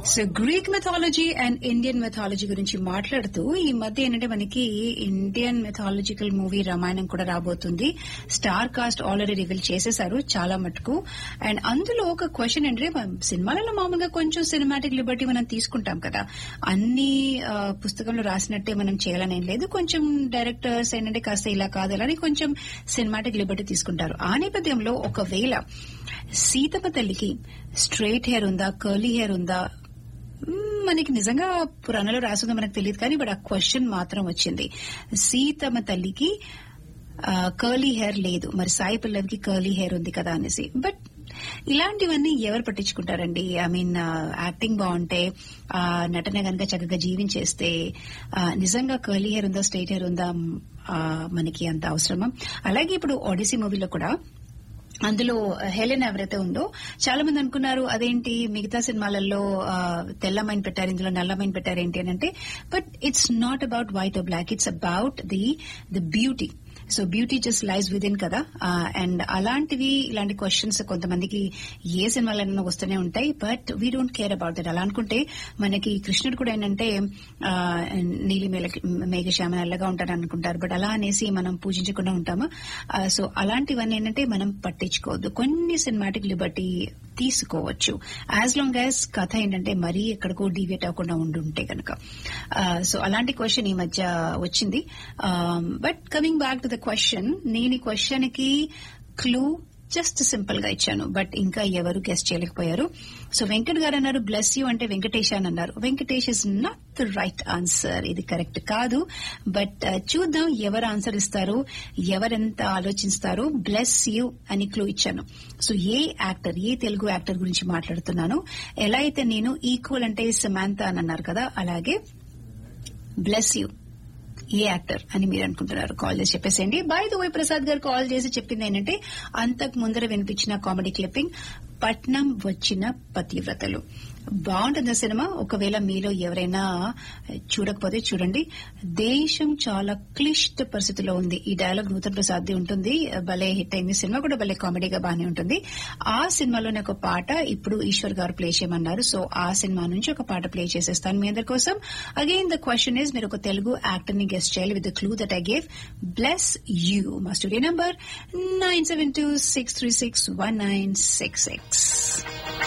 so Greek mythology and Indian mythology గురించి మాట్లాడుతూ ఈ మధ్య ఏంటంటే మనకి ఇండియన్ మెథాలజికల్ మూవీ రామాయణం కూడా రాబోతుంది స్టార్ కాస్ట్ ఆల్రెడీ రివీల్ చేసేశారు చాలా మటుకు అండ్ అందులో ఒక క్వశ్చన్ అంటే మనం సినిమాలలో మామూలుగా కొంచెం సినిమాటిక్ లిబర్టీ మనం తీసుకుంటాం కదా అన్ని ఆ, పుస్తకంలో రాసినట్టే మనం చేయాలని ఏం లేదు కొంచెం డైరెక్టర్స్ ఏంటంటే కాస్త ఇలా కాదు అలా అని కొంచెం సినిమాటిక్ లిబర్టీ తీసుకుంటారు ఆ నేపథ్యంలో ఒకవేళ సీతమ్మ తల్లికి స్ట్రైట్ హెయిర్ ఉందా కర్లీ హెయిర్ ఉందా మ్మ్, మనకి నిజంగా పురాణంలో రాసిందో మనకు తెలియదు కానీ బట్ ఆ క్వశ్చన్ మాత్రం వచ్చింది సీతమ్మ తల్లికి కర్లీ హెయిర్ లేదు మరి సాయి పల్లవికి కర్లీ హెయిర్ ఉంది కదా అనేసి బట్ ఇలాంటివన్నీ ఎవరు పట్టించుకుంటారండి ఐ మీన్ యాక్టింగ్ బాగుంటే ఆ, నటన గనక చక్కగా జీవించేస్తే ఆ, నిజంగా కర్లీ హెయిర్ ఉందా స్ట్రైట్ హెయిర్ ఉందా ఆ, మనకి అంత అవసరమా అలాగే ఇప్పుడు ఒడిసీ మూవీలో కూడా అందులో హెలెన్ ఎవరైతే ఉందో చాలా మంది అనుకున్నారు అదేంటి మిగతా సినిమాలలో ఆ, తెల్లమైన్ పెట్టారు ఇందులో నల్లమైన్ పెట్టారు ఏంటి అని అంటే but it's not about white or black it's about the the beauty so beauty just lies within కదా అండ్ అలాంటివి ఇలాంటి క్వశ్చన్స్ కొంతమందికి ఏ సినిమాలైనా వస్తూనే ఉంటాయి but we don't care about that అలా అనుకుంటే మనకి కృష్ణుడు కూడా ఏంటంటే ఆ, నీలి మేల- మేఘశ్యామ నల్లగా ఉంటాడు అనుకుంటారు బట్ అలా అనేసి మనం పూజించకుండా ఉంటాము సో అలాంటివన్నీ ఏంటంటే మనం పట్టించుకోవద్దు కొన్ని సినిమాటిక్ లిబర్టీ తీసుకోవచ్చు యాజ్ లాంగ్ యాజ్ కథ ఏంటంటే మరీ ఎక్కడికో డీవియేట్ అవ్వకుండా ఉండుంటే కనుక సో అలాంటి క్వశ్చన్ ఈ మధ్య వచ్చింది but coming back to the question నేను ఈ క్వశ్చన్ కి క్లూ జస్ట్ సింపుల్ గా ఇచ్చాను బట్ ఇంకా ఎవరు గెస్ట్ చేయలేకపోయారు సో వెంకట్ గారు అన్నారు బ్లెస్ యూ అంటే వెంకటేష్ అని అన్నారు Venkatesh is not the right answer ఇది కరెక్ట్ కాదు బట్ చూద్దాం ఎవరు ఆన్సర్ ఇస్తారు ఎవరెంత ఆలోచిస్తారు బ్లెస్ యూ అని క్లూ ఇచ్చాను so a actor a Telugu actor గురించి మాట్లాడుతున్నాను ఎలా అయితే నేను ఈక్వల్ అంటే సమాంత అని అన్నారు కదా అలాగే బ్లెస్ యూ ఏ యాక్టర్ అని మీరు అనుకుంటున్నారు కాల్ చేసి చెప్పేసేయండి బై ద వై ప్రసాద్ గారు కాల్ చేసి చెప్పింది ఏంటంటే అంతకు ముందర వినిపించిన కామెడీ క్లిప్పింగ్ పట్నం వచ్చిన పతివ్రతలు బాగుంటుంది ఆ సినిమా ఒకవేళ మీలో ఎవరైనా చూడకపోతే చూడండి దేశం చాలా క్లిష్ట పరిస్థితిలో ఉంది ఈ డైలాగ్ నూతన్ ప్రసాద్ ఉంటుంది భలే హిట్ అయింది సినిమా కూడా భలే కామెడీగా బాగానే ఉంటుంది ఆ సినిమాలోని ఒక పాట ఇప్పుడు ఈశ్వర్ గారు ప్లే చేయమన్నారు సో ఆ సినిమా నుంచి ఒక పాట ప్లే చేసేస్తాను మీ అందరి కోసం అగైన్ ద క్వశ్చన్ ఇస్ మీరు ఒక తెలుగు యాక్టర్ ని గెస్ట్ చేయాలి with the clue that I gave bless you మా studio number nine seven two six three six one nine six six